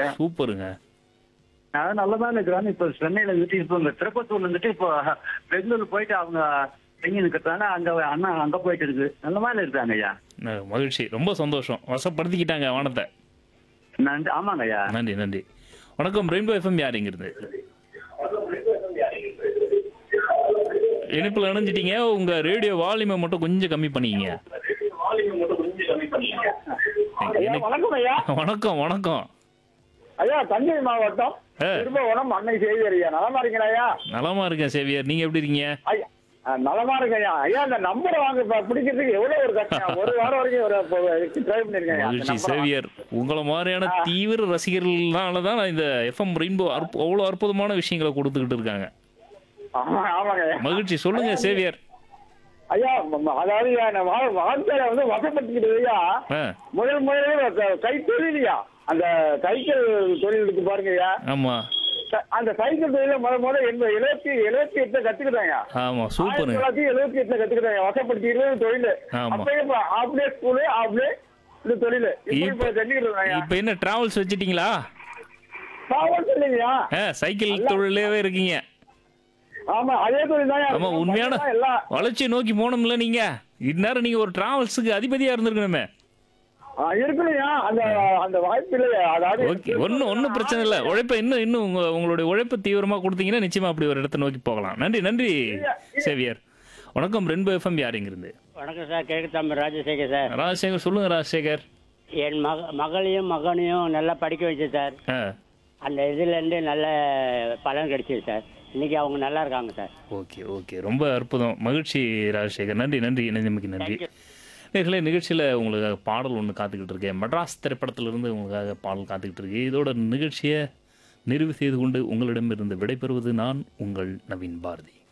சூப்பருங்க நான் நல்லதான் இருக்கிறாங்க இப்போ சென்னையில இருந்துட்டு இப்போ இந்த திருப்பத்தூர்ல இருந்துட்டு இப்போ பெங்களூர் போயிட்டு அவங்க தங்கி இருக்கிறாங்க அங்க அண்ணா அங்க போயிட்டு இருக்கு நல்ல மாதிரி இருக்காங்க ஐயா அஹ், மகிழ்ச்சி ரொம்ப சந்தோஷம் வசப்படுத்திக்கிட்டாங்க வானத்தை நன்றி ஆமாங்க ஐயா நன்றி நன்றி வணக்கம் ரெயின்போ எஃப்எம் யார் இங்கிருந்து இணைப்பில் இணைஞ்சிட்டீங்க உங்க ரேடியோ வால்யூமை மட்டும் கொஞ்சம் கம்மி பண்ணிக்கங்க ஐயா எனக்கு- வணக்கம் ஐயா வணக்கம் வணக்கம் ஐயா தஞ்சை மாவட்டம் ஆ. திரும்பவனம் அன்னை செய்தி ஐயா நலமா இருக்கீங்களா ஐயா நலமா இருக்கேன் சேவியர் நீங்க எப்படி இருக்கீங்க ஐயா ஆ, நலமா இருக்கு ஐயா ஐயா அந்த நம்பரை வாங்க இப்ப பிடிக்கிறதுக்கு எவ்வளவு ஒரு கஷ்டம் ஒரு வாரம் வரைக்கும் ஒரு ட்ரை பண்ணிருக்கேன் ஐயா. அந்த மகிழ்ச்சி number அ சேவியர் உங்களை மாதிரியான தீவிர ரசிகர்கள்னால தான் நான் இந்த எஃப்எம் ரெயின்போ அற்ப அவ்வளோ அற்புதமான விஷயங்களை கொடுத்துக்கிட்டு இருக்காங்க ஆமா ஆமாங்க ஐயா மகிழ்ச்சி சொல்லுங்க சேவியர் ஐயா ம- அதாவது ஐயா, நான் வா- வாழ்க்கையில வந்து வசப்பட்டுக்கிட்டு ஐயா ஆ முதல் முதல்ல க- கைத்தொழிலையா அந்த சைக்கிள் தொழில் இருக்கு பாருங்க ஐயா ஆமா ச- அந்த சைக்கிள் தொழில முத முத எண்பது எழுபத்தி எழுபத்தி எட்டுல கத்துக்கிட்டாங்க ஆமா ஆயிரத்தி சூப்பருங்க தொள்ளாயிரத்தி எழுபத்தி எட்டுல கத்துக்கிட்டாங்க வசப்படுத்திக்கிறது தொழில் ஆமா. அப்பயே இப்ப ஆப்லே ஸ்கூலு ஆப்லே இந்த தொழில் இப்ப இப்ப இப்ப செஞ்சுக்கிட்டு இருக்காங்க இப்ப என்ன டிராவல்ஸ் வச்சிட்டீங்களா பாவம் இல்லைங்கய்யா ஆ சைக்கிள் தொழிலே இருக்கீங்க ஆமா அதே தொழில் தான் ஆமா உண்மையான எல்லாம் வளர்ச்சியை நோக்கி போனோம்ல நீங்க இந்நேரம் நீங்க ஒரு டிராவல்ஸுக்கு அதிபதியா இருந்திருக்கணுமே ஆ, இருக்கணும்யா அந்த அந்த வாய்ப்பு இல்லையா அதாவது ஓகே ஒன்றும் ஒன்றும் பிரச்சனை இல்லை உழைப்பை இன்னும் இன்னும் உங்க உங்களுடைய உழைப்பை தீவிரமா கொடுத்தீங்கன்னா நிச்சயமா அப்படி ஒரு இடத்தை நோக்கி போகலாம் நன்றி நன்றி சேவியர் வணக்கம் ரென்போ எஃப்எம் யார் இங்கிருந்து வணக்கம் சார் கிழக்கு ராஜசேகர் சார் ராஜசேகர் சொல்லுங்க ராஜசேகர் என் மக மகளையும் மகனையும் நல்லா படிக்க வச்சேன் சார் ஆ அந்த இதுலேருந்து நல்ல பலன் கிடைச்சிது சார் இன்னைக்கு அவங்க நல்லா இருக்காங்க சார் ஓகே ஓகே ரொம்ப அற்புதம் மகிழ்ச்சி ராஜசேகர் நன்றி நன்றி இணைந்தமைக்கு நன்றி நேர்களே நிகழ்ச்சியில் உங்களுக்காக பாடல் ஒன்று காத்துக்கிட்டு இருக்கேன் மெட்ராஸ் திரைப்படத்திலிருந்து உங்களுக்காக பாடல் காத்துக்கிட்டு இருக்கு இதோட நிகழ்ச்சியை நிறைவு செய்து கொண்டு உங்களிடமிருந்து விடைபெறுவது நான் உங்கள் நவீன் பாரதி